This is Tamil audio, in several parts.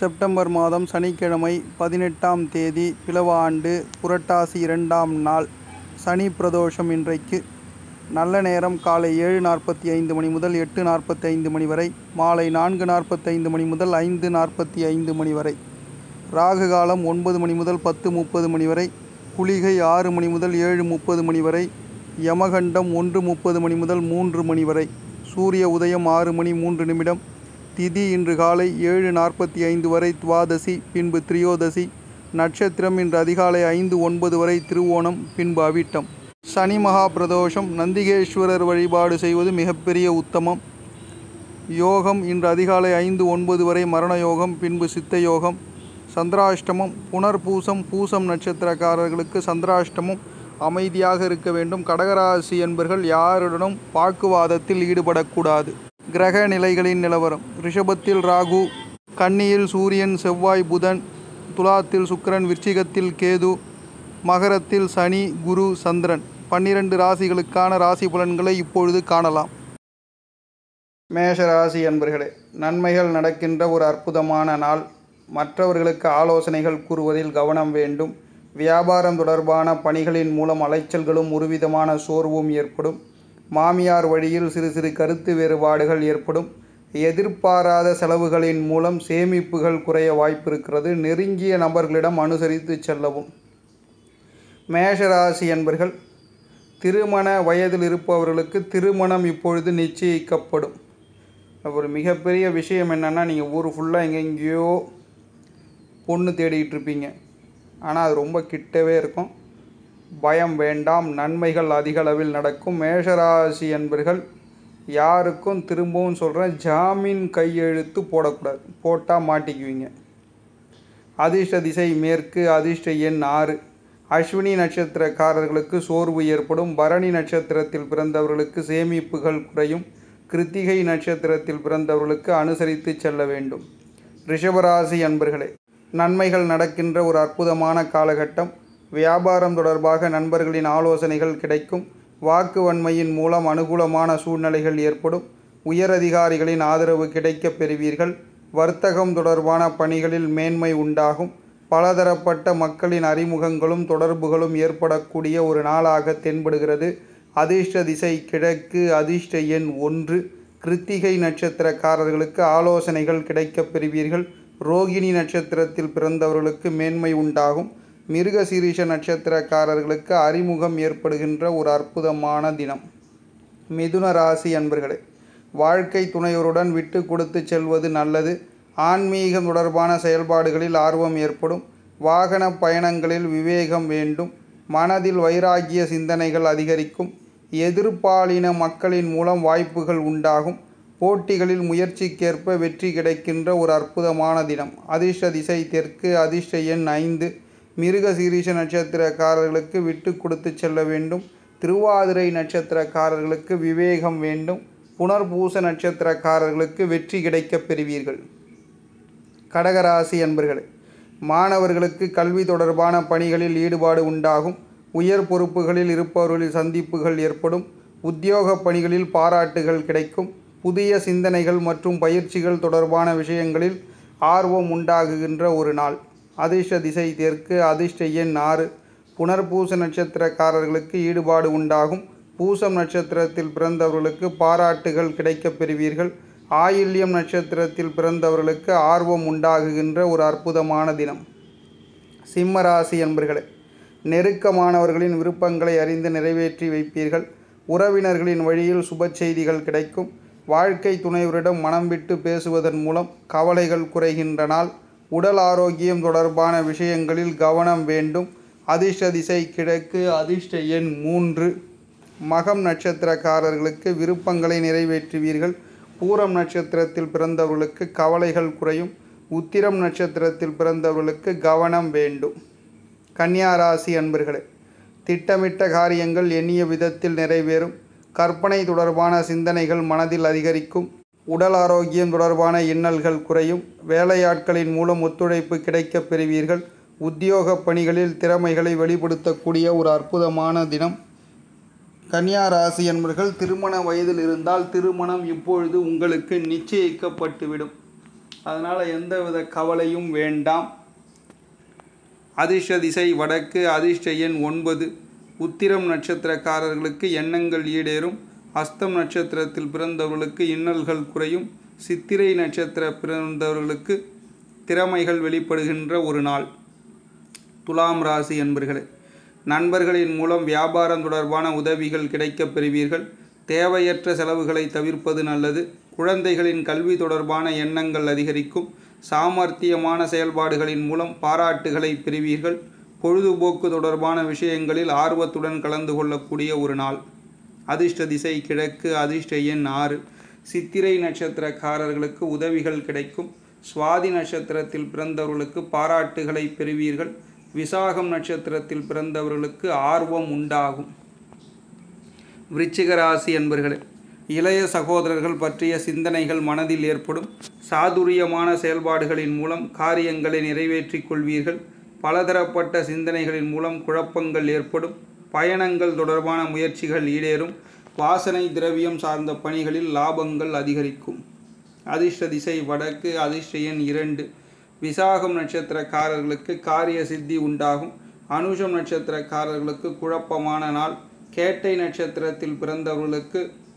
செப்டம்பர் மாதம் சனிக்கிழமை பதினெட்டாம் தேதி பிலவ ஆண்டு புரட்டாசி இரண்டாம் நாள் சனி பிரதோஷம் இன்றைக்கு நல்ல நேரம் காலை ஏழு நாற்பத்தி ஐந்து மணி முதல் எட்டு நாற்பத்தி ஐந்து மணி வரை மாலை நான்கு நாற்பத்தைந்து மணி முதல் ஐந்து நாற்பத்தி ஐந்து மணி வரை ராகு காலம் ஒன்பது மணி முதல் பத்து முப்பது மணி வரை குளிகை ஆறு மணி முதல் ஏழு முப்பது மணி வரை யமகண்டம் ஒன்று முப்பது மணி முதல் மூன்று மணி வரை சூரிய உதயம் ஆறு மணி மூன்று நிமிடம் திதி இன்று காலை ஏழு நாற்பத்தி ஐந்து வரை துவாதசி பின்பு திரியோதசி நட்சத்திரம் இன்று அதிகாலை ஐந்து ஒன்பது வரை திருவோணம் பின்பு அவிட்டம் சனி மகா பிரதோஷம் நந்திகேஸ்வரர் வழிபாடு செய்வது மிகப்பெரிய உத்தமம் யோகம் இன்று அதிகாலை ஐந்து ஒன்பது வரை மரண யோகம் பின்பு சித்த யோகம் சந்திராஷ்டமம் புனர்பூசம் பூசம் நட்சத்திரக்காரர்களுக்கு சந்திராஷ்டமம் அமைதியாக இருக்க வேண்டும் கடகராசி என்பர்கள் யாருடனும் வாக்குவாதத்தில் ஈடுபடக்கூடாது கிரக நிலைகளின் நிலவரம் ரிஷபத்தில் ராகு கன்னியில் சூரியன் செவ்வாய் புதன் துலாத்தில் சுக்கிரன் விருச்சிகத்தில் கேது மகரத்தில் சனி குரு சந்திரன் பன்னிரண்டு ராசிகளுக்கான ராசி பலன்களை இப்பொழுது காணலாம் மேஷ ராசி என்பர்களே நன்மைகள் நடக்கின்ற ஒரு அற்புதமான நாள் மற்றவர்களுக்கு ஆலோசனைகள் கூறுவதில் கவனம் வேண்டும் வியாபாரம் தொடர்பான பணிகளின் மூலம் அலைச்சல்களும் ஒருவிதமான சோர்வும் ஏற்படும் மாமியார் வழியில் சிறு சிறு கருத்து வேறுபாடுகள் ஏற்படும் எதிர்பாராத செலவுகளின் மூலம் சேமிப்புகள் குறைய வாய்ப்பிருக்கிறது நெருங்கிய நபர்களிடம் அனுசரித்து செல்லவும் மேஷராசி என்பர்கள் திருமண வயதில் இருப்பவர்களுக்கு திருமணம் இப்பொழுது நிச்சயிக்கப்படும் ஒரு மிகப்பெரிய விஷயம் என்னென்னா நீங்கள் ஊர் ஃபுல்லாக எங்கெங்கேயோ பொண்ணு தேடிக்கிட்டு இருப்பீங்க ஆனால் அது ரொம்ப கிட்டவே இருக்கும் பயம் வேண்டாம் நன்மைகள் அதிக அளவில் நடக்கும் மேஷராசி என்பர்கள் யாருக்கும் திரும்பவும் சொல்கிறேன் ஜாமீன் கையெழுத்து போடக்கூடாது போட்டால் மாட்டிக்குவீங்க அதிர்ஷ்ட திசை மேற்கு அதிர்ஷ்ட எண் ஆறு அஸ்வினி நட்சத்திரக்காரர்களுக்கு சோர்வு ஏற்படும் பரணி நட்சத்திரத்தில் பிறந்தவர்களுக்கு சேமிப்புகள் குறையும் கிருத்திகை நட்சத்திரத்தில் பிறந்தவர்களுக்கு அனுசரித்து செல்ல வேண்டும் ரிஷபராசி அன்பர்களே நன்மைகள் நடக்கின்ற ஒரு அற்புதமான காலகட்டம் வியாபாரம் தொடர்பாக நண்பர்களின் ஆலோசனைகள் கிடைக்கும் வாக்கு வன்மையின் மூலம் அனுகூலமான சூழ்நிலைகள் ஏற்படும் உயரதிகாரிகளின் ஆதரவு கிடைக்கப் பெறுவீர்கள் வர்த்தகம் தொடர்பான பணிகளில் மேன்மை உண்டாகும் பலதரப்பட்ட மக்களின் அறிமுகங்களும் தொடர்புகளும் ஏற்படக்கூடிய ஒரு நாளாக தென்படுகிறது அதிர்ஷ்ட திசை கிழக்கு அதிர்ஷ்ட எண் ஒன்று கிருத்திகை நட்சத்திரக்காரர்களுக்கு ஆலோசனைகள் கிடைக்கப் பெறுவீர்கள் ரோகிணி நட்சத்திரத்தில் பிறந்தவர்களுக்கு மேன்மை உண்டாகும் மிருகசீரிஷ நட்சத்திரக்காரர்களுக்கு அறிமுகம் ஏற்படுகின்ற ஒரு அற்புதமான தினம் மிதுன ராசி அன்பர்களே வாழ்க்கை துணையோருடன் விட்டு கொடுத்து செல்வது நல்லது ஆன்மீகம் தொடர்பான செயல்பாடுகளில் ஆர்வம் ஏற்படும் வாகன பயணங்களில் விவேகம் வேண்டும் மனதில் வைராகிய சிந்தனைகள் அதிகரிக்கும் எதிர்ப்பாலின மக்களின் மூலம் வாய்ப்புகள் உண்டாகும் போட்டிகளில் முயற்சிக்கேற்ப வெற்றி கிடைக்கின்ற ஒரு அற்புதமான தினம் அதிர்ஷ்ட திசை தெற்கு அதிர்ஷ்ட எண் ஐந்து மிருக சீரிஷ நட்சத்திரக்காரர்களுக்கு விட்டு கொடுத்து செல்ல வேண்டும் திருவாதிரை நட்சத்திரக்காரர்களுக்கு விவேகம் வேண்டும் புனர்பூச நட்சத்திரக்காரர்களுக்கு வெற்றி கிடைக்கப் பெறுவீர்கள் கடகராசி அன்பர்களே மாணவர்களுக்கு கல்வி தொடர்பான பணிகளில் ஈடுபாடு உண்டாகும் உயர் பொறுப்புகளில் இருப்பவர்களில் சந்திப்புகள் ஏற்படும் உத்தியோக பணிகளில் பாராட்டுகள் கிடைக்கும் புதிய சிந்தனைகள் மற்றும் பயிற்சிகள் தொடர்பான விஷயங்களில் ஆர்வம் உண்டாகுகின்ற ஒரு நாள் அதிர்ஷ்ட திசை தெற்கு அதிர்ஷ்ட எண் ஆறு புனர்பூச நட்சத்திரக்காரர்களுக்கு ஈடுபாடு உண்டாகும் பூசம் நட்சத்திரத்தில் பிறந்தவர்களுக்கு பாராட்டுகள் கிடைக்கப் பெறுவீர்கள் ஆயில்யம் நட்சத்திரத்தில் பிறந்தவர்களுக்கு ஆர்வம் உண்டாகுகின்ற ஒரு அற்புதமான தினம் சிம்ம ராசி என்பர்களே நெருக்கமானவர்களின் விருப்பங்களை அறிந்து நிறைவேற்றி வைப்பீர்கள் உறவினர்களின் வழியில் சுப செய்திகள் கிடைக்கும் வாழ்க்கை துணைவரிடம் மனம் விட்டு பேசுவதன் மூலம் கவலைகள் குறைகின்ற நாள் உடல் ஆரோக்கியம் தொடர்பான விஷயங்களில் கவனம் வேண்டும் அதிர்ஷ்ட திசை கிழக்கு அதிர்ஷ்ட எண் மூன்று மகம் நட்சத்திரக்காரர்களுக்கு விருப்பங்களை நிறைவேற்றுவீர்கள் பூரம் நட்சத்திரத்தில் பிறந்தவர்களுக்கு கவலைகள் குறையும் உத்திரம் நட்சத்திரத்தில் பிறந்தவர்களுக்கு கவனம் வேண்டும் கன்னியா ராசி அன்பர்களே திட்டமிட்ட காரியங்கள் எண்ணிய விதத்தில் நிறைவேறும் கற்பனை தொடர்பான சிந்தனைகள் மனதில் அதிகரிக்கும் உடல் ஆரோக்கியம் தொடர்பான இன்னல்கள் குறையும் வேலையாட்களின் மூலம் ஒத்துழைப்பு கிடைக்கப் பெறுவீர்கள் உத்தியோக பணிகளில் திறமைகளை வெளிப்படுத்தக்கூடிய ஒரு அற்புதமான தினம் கன்னியா ராசி என்பர்கள் திருமண வயதில் இருந்தால் திருமணம் இப்பொழுது உங்களுக்கு நிச்சயிக்கப்பட்டுவிடும் அதனால் எந்தவித கவலையும் வேண்டாம் அதிர்ஷ்ட திசை வடக்கு அதிர்ஷ்ட எண் ஒன்பது உத்திரம் நட்சத்திரக்காரர்களுக்கு எண்ணங்கள் ஈடேறும் அஸ்தம் நட்சத்திரத்தில் பிறந்தவர்களுக்கு இன்னல்கள் குறையும் சித்திரை நட்சத்திர பிறந்தவர்களுக்கு திறமைகள் வெளிப்படுகின்ற ஒரு நாள் துலாம் ராசி என்பர்களே நண்பர்களின் மூலம் வியாபாரம் தொடர்பான உதவிகள் கிடைக்கப் பெறுவீர்கள் தேவையற்ற செலவுகளை தவிர்ப்பது நல்லது குழந்தைகளின் கல்வி தொடர்பான எண்ணங்கள் அதிகரிக்கும் சாமர்த்தியமான செயல்பாடுகளின் மூலம் பாராட்டுகளை பெறுவீர்கள் பொழுதுபோக்கு தொடர்பான விஷயங்களில் ஆர்வத்துடன் கலந்து கொள்ளக்கூடிய ஒரு நாள் அதிர்ஷ்ட திசை கிழக்கு அதிர்ஷ்ட எண் ஆறு சித்திரை நட்சத்திரக்காரர்களுக்கு உதவிகள் கிடைக்கும் சுவாதி நட்சத்திரத்தில் பிறந்தவர்களுக்கு பாராட்டுகளை பெறுவீர்கள் விசாகம் நட்சத்திரத்தில் பிறந்தவர்களுக்கு ஆர்வம் உண்டாகும் விருச்சிக ராசி என்பர்களே இளைய சகோதரர்கள் பற்றிய சிந்தனைகள் மனதில் ஏற்படும் சாதுரியமான செயல்பாடுகளின் மூலம் காரியங்களை நிறைவேற்றிக் கொள்வீர்கள் பலதரப்பட்ட சிந்தனைகளின் மூலம் குழப்பங்கள் ஏற்படும் பயணங்கள் தொடர்பான முயற்சிகள் ஈடேறும் வாசனை திரவியம் சார்ந்த பணிகளில் லாபங்கள் அதிகரிக்கும் அதிர்ஷ்ட திசை வடக்கு அதிர்ஷ்ட எண் இரண்டு விசாகம் நட்சத்திரக்காரர்களுக்கு காரிய சித்தி உண்டாகும் அனுஷம் நட்சத்திரக்காரர்களுக்கு குழப்பமான நாள் கேட்டை நட்சத்திரத்தில் பிறந்தவர்களுக்கு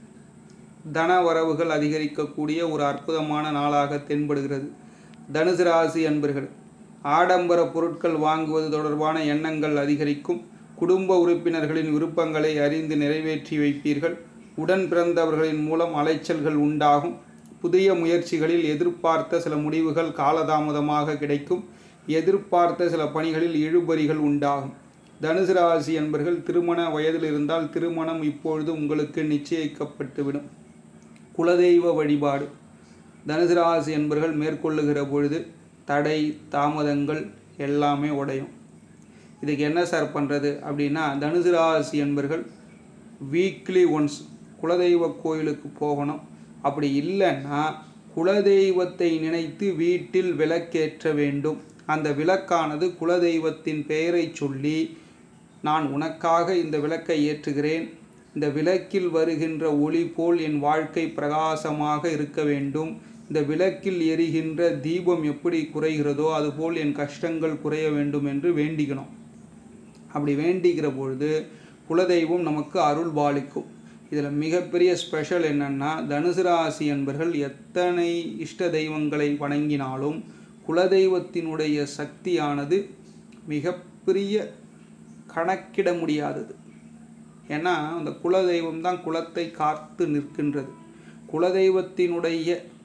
தன வரவுகள் அதிகரிக்கக்கூடிய ஒரு அற்புதமான நாளாக தென்படுகிறது தனுசு ராசி அன்பர்கள் ஆடம்பர பொருட்கள் வாங்குவது தொடர்பான எண்ணங்கள் அதிகரிக்கும் குடும்ப உறுப்பினர்களின் விருப்பங்களை அறிந்து நிறைவேற்றி வைப்பீர்கள் உடன் பிறந்தவர்களின் மூலம் அலைச்சல்கள் உண்டாகும் புதிய முயற்சிகளில் எதிர்பார்த்த சில முடிவுகள் காலதாமதமாக கிடைக்கும் எதிர்பார்த்த சில பணிகளில் இழுபறிகள் உண்டாகும் தனுசு ராசி என்பர்கள் திருமண வயதில் இருந்தால் திருமணம் இப்பொழுது உங்களுக்கு நிச்சயிக்கப்பட்டுவிடும் குலதெய்வ வழிபாடு தனுசு ராசி என்பர்கள் மேற்கொள்ளுகிற பொழுது தடை தாமதங்கள் எல்லாமே உடையும் இதுக்கு என்ன சார் பண்ணுறது அப்படின்னா தனுசு ராசி என்பர்கள் வீக்லி ஒன்ஸ் குலதெய்வ கோயிலுக்கு போகணும் அப்படி இல்லைன்னா குலதெய்வத்தை நினைத்து வீட்டில் விளக்கேற்ற வேண்டும் அந்த விளக்கானது குலதெய்வத்தின் பெயரை சொல்லி நான் உனக்காக இந்த விளக்கை ஏற்றுகிறேன் இந்த விளக்கில் வருகின்ற ஒளி போல் என் வாழ்க்கை பிரகாசமாக இருக்க வேண்டும் இந்த விளக்கில் எரிகின்ற தீபம் எப்படி குறைகிறதோ அதுபோல் என் கஷ்டங்கள் குறைய வேண்டும் என்று வேண்டிக்கணும் அப்படி வேண்டிக்கிற பொழுது குலதெய்வம் நமக்கு அருள் பாலிக்கும் இதில் மிகப்பெரிய ஸ்பெஷல் என்னென்னா தனுசு ராசி என்பர்கள் எத்தனை இஷ்ட தெய்வங்களை வணங்கினாலும் குலதெய்வத்தினுடைய சக்தியானது மிகப்பெரிய கணக்கிட முடியாதது ஏன்னா அந்த குலதெய்வம் தான் குலத்தை காத்து நிற்கின்றது குலதெய்வத்தினுடைய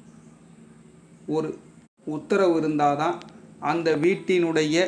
ஒரு உத்தரவு இருந்தால் தான் அந்த வீட்டினுடைய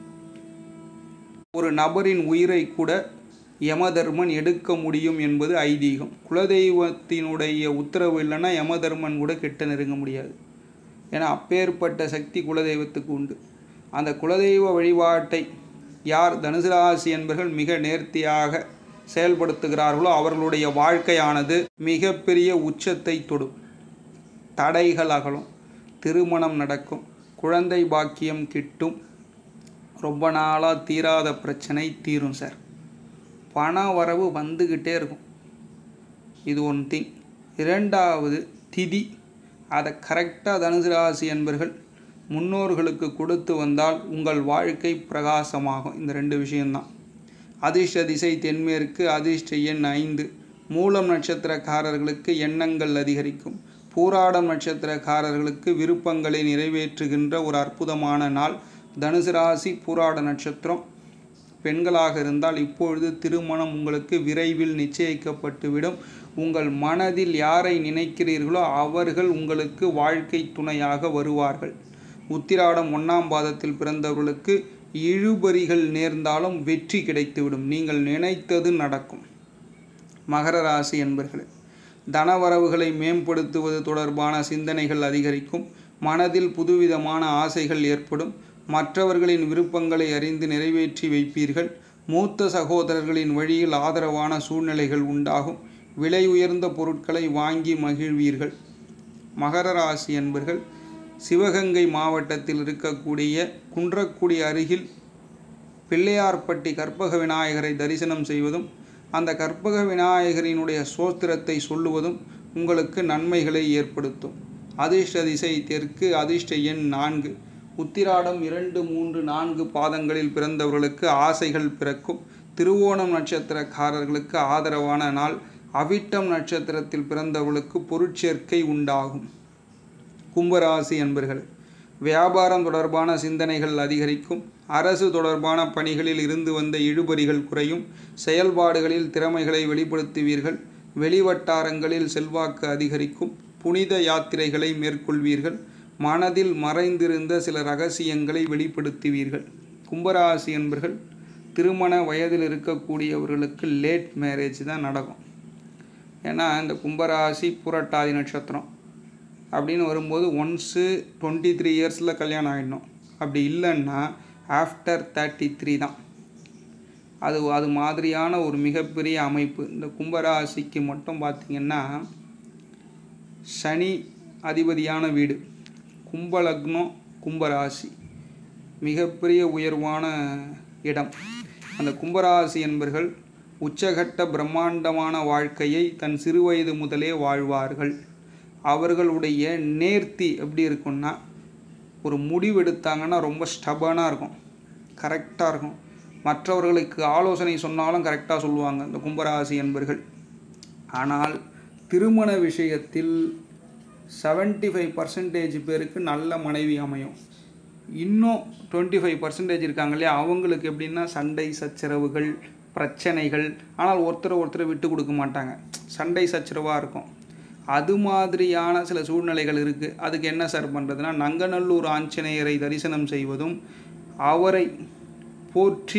ஒரு நபரின் உயிரை கூட யமதர்மன் எடுக்க முடியும் என்பது ஐதீகம் குலதெய்வத்தினுடைய உத்தரவு இல்லைன்னா யமதர்மன் கூட கிட்ட நெருங்க முடியாது ஏன்னா அப்பேற்பட்ட சக்தி குலதெய்வத்துக்கு உண்டு அந்த குலதெய்வ வழிபாட்டை யார் தனுசு ராசி என்பர்கள் மிக நேர்த்தியாக செயல்படுத்துகிறார்களோ அவர்களுடைய வாழ்க்கையானது மிகப்பெரிய உச்சத்தை தொடும் தடைகள் அகலும் திருமணம் நடக்கும் குழந்தை பாக்கியம் கிட்டும் ரொம்ப நாளாக தீராத பிரச்சனை தீரும் சார் பண வரவு வந்துக்கிட்டே இருக்கும் இது ஒன் திங் இரண்டாவது திதி அதை கரெக்டாக தனுசு ராசி என்பர்கள் முன்னோர்களுக்கு கொடுத்து வந்தால் உங்கள் வாழ்க்கை பிரகாசமாகும் இந்த ரெண்டு விஷயம்தான் அதிர்ஷ்ட திசை தென்மேற்கு அதிர்ஷ்ட எண் ஐந்து மூலம் நட்சத்திரக்காரர்களுக்கு எண்ணங்கள் அதிகரிக்கும் பூராடம் நட்சத்திரக்காரர்களுக்கு விருப்பங்களை நிறைவேற்றுகின்ற ஒரு அற்புதமான நாள் தனுசு ராசி பூராட நட்சத்திரம் பெண்களாக இருந்தால் இப்பொழுது திருமணம் உங்களுக்கு விரைவில் நிச்சயிக்கப்பட்டுவிடும் உங்கள் மனதில் யாரை நினைக்கிறீர்களோ அவர்கள் உங்களுக்கு வாழ்க்கை துணையாக வருவார்கள் உத்திராடம் ஒன்றாம் பாதத்தில் பிறந்தவர்களுக்கு இழுபறிகள் நேர்ந்தாலும் வெற்றி கிடைத்துவிடும் நீங்கள் நினைத்தது நடக்கும் மகர ராசி என்பர்களே தனவரவுகளை மேம்படுத்துவது தொடர்பான சிந்தனைகள் அதிகரிக்கும் மனதில் புதுவிதமான ஆசைகள் ஏற்படும் மற்றவர்களின் விருப்பங்களை அறிந்து நிறைவேற்றி வைப்பீர்கள் மூத்த சகோதரர்களின் வழியில் ஆதரவான சூழ்நிலைகள் உண்டாகும் விலை உயர்ந்த பொருட்களை வாங்கி மகிழ்வீர்கள் மகர ராசி என்பர்கள் சிவகங்கை மாவட்டத்தில் இருக்கக்கூடிய குன்றக்குடி அருகில் பிள்ளையார்பட்டி கற்பக விநாயகரை தரிசனம் செய்வதும் அந்த கற்பக விநாயகரினுடைய சோத்திரத்தை சொல்லுவதும் உங்களுக்கு நன்மைகளை ஏற்படுத்தும் அதிர்ஷ்ட திசை தெற்கு அதிர்ஷ்ட எண் நான்கு உத்திராடம் இரண்டு மூன்று நான்கு பாதங்களில் பிறந்தவர்களுக்கு ஆசைகள் பிறக்கும் திருவோணம் நட்சத்திரக்காரர்களுக்கு ஆதரவான நாள் அவிட்டம் நட்சத்திரத்தில் பிறந்தவர்களுக்கு பொருட்சேர்க்கை உண்டாகும் கும்பராசி என்பர்கள் வியாபாரம் தொடர்பான சிந்தனைகள் அதிகரிக்கும் அரசு தொடர்பான பணிகளில் இருந்து வந்த இழுபறிகள் குறையும் செயல்பாடுகளில் திறமைகளை வெளிப்படுத்துவீர்கள் வெளிவட்டாரங்களில் செல்வாக்கு அதிகரிக்கும் புனித யாத்திரைகளை மேற்கொள்வீர்கள் மனதில் மறைந்திருந்த சில ரகசியங்களை வெளிப்படுத்துவீர்கள் கும்பராசி என்பர்கள் திருமண வயதில் இருக்கக்கூடியவர்களுக்கு லேட் மேரேஜ் தான் நடக்கும் ஏன்னா இந்த கும்பராசி புரட்டாதி நட்சத்திரம் அப்படின்னு வரும்போது ஒன்ஸு டுவெண்ட்டி த்ரீ இயர்ஸில் கல்யாணம் ஆகிடணும் அப்படி இல்லைன்னா ஆஃப்டர் தேர்ட்டி த்ரீ தான் அது அது மாதிரியான ஒரு மிகப்பெரிய அமைப்பு இந்த கும்பராசிக்கு மட்டும் பார்த்திங்கன்னா சனி அதிபதியான வீடு கும்பலக்னம் கும்பராசி மிகப்பெரிய உயர்வான இடம் அந்த கும்பராசி என்பர்கள் உச்சகட்ட பிரம்மாண்டமான வாழ்க்கையை தன் சிறுவயது முதலே வாழ்வார்கள் அவர்களுடைய நேர்த்தி எப்படி இருக்கும்னா ஒரு முடிவு எடுத்தாங்கன்னா ரொம்ப ஸ்டபனாக இருக்கும் கரெக்டாக இருக்கும் மற்றவர்களுக்கு ஆலோசனை சொன்னாலும் கரெக்டாக சொல்லுவாங்க இந்த கும்பராசி என்பர்கள் ஆனால் திருமண விஷயத்தில் செவன்ட்டி ஃபைவ் பர்சன்டேஜ் பேருக்கு நல்ல மனைவி அமையும் இன்னும் டுவெண்ட்டி ஃபைவ் பர்சன்டேஜ் இருக்காங்க இல்லையா அவங்களுக்கு எப்படின்னா சண்டை சச்சரவுகள் பிரச்சனைகள் ஆனால் ஒருத்தரை ஒருத்தரை விட்டு கொடுக்க மாட்டாங்க சண்டை சச்சரவாக இருக்கும் அது மாதிரியான சில சூழ்நிலைகள் இருக்குது அதுக்கு என்ன சார் பண்ணுறதுனா நங்கநல்லூர் ஆஞ்சநேயரை தரிசனம் செய்வதும் அவரை போற்றி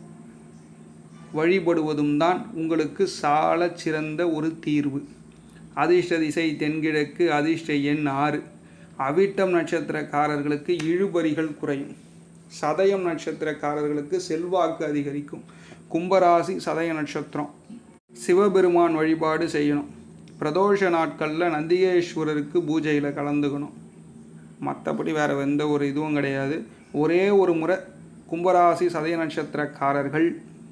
வழிபடுவதும் தான் உங்களுக்கு சால சிறந்த ஒரு தீர்வு அதிர்ஷ்ட திசை தென்கிழக்கு அதிர்ஷ்ட எண் ஆறு அவிட்டம் நட்சத்திரக்காரர்களுக்கு இழுபறிகள் குறையும் சதயம் நட்சத்திரக்காரர்களுக்கு செல்வாக்கு அதிகரிக்கும் கும்பராசி சதய நட்சத்திரம் சிவபெருமான் வழிபாடு செய்யணும் பிரதோஷ நாட்களில் நந்திகேஸ்வரருக்கு பூஜையில் கலந்துக்கணும் மற்றபடி வேறு எந்த ஒரு இதுவும் கிடையாது ஒரே ஒரு முறை கும்பராசி சதய நட்சத்திரக்காரர்கள்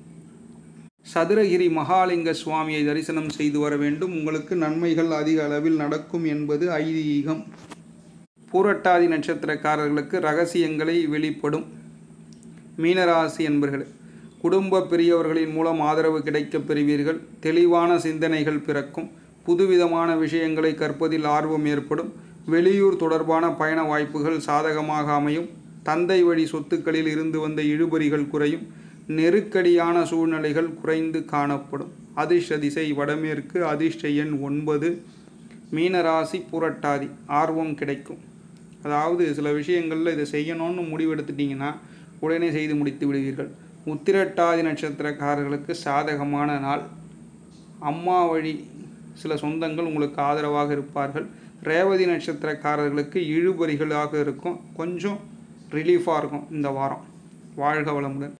சதுரகிரி மகாலிங்க சுவாமியை தரிசனம் செய்து வர வேண்டும் உங்களுக்கு நன்மைகள் அதிக அளவில் நடக்கும் என்பது ஐதீகம் பூரட்டாதி நட்சத்திரக்காரர்களுக்கு ரகசியங்களை வெளிப்படும் மீனராசி என்பர்கள் குடும்ப பெரியவர்களின் மூலம் ஆதரவு கிடைக்கப் பெறுவீர்கள் தெளிவான சிந்தனைகள் பிறக்கும் புதுவிதமான விஷயங்களை கற்பதில் ஆர்வம் ஏற்படும் வெளியூர் தொடர்பான பயண வாய்ப்புகள் சாதகமாக அமையும் தந்தை வழி சொத்துக்களில் இருந்து வந்த இழுபறிகள் குறையும் நெருக்கடியான சூழ்நிலைகள் குறைந்து காணப்படும் அதிர்ஷ்ட திசை வடமேற்கு அதிர்ஷ்ட எண் ஒன்பது மீனராசி புரட்டாதி ஆர்வம் கிடைக்கும் அதாவது சில விஷயங்களில் இதை செய்யணும்னு முடிவெடுத்துட்டிங்கன்னா உடனே செய்து முடித்து விடுவீர்கள் உத்திரட்டாதி நட்சத்திரக்காரர்களுக்கு சாதகமான நாள் அம்மா வழி சில சொந்தங்கள் உங்களுக்கு ஆதரவாக இருப்பார்கள் ரேவதி நட்சத்திரக்காரர்களுக்கு இழுபறிகளாக இருக்கும் கொஞ்சம் ரிலீஃபாக இருக்கும் இந்த வாரம் வாழ்க வளமுடன்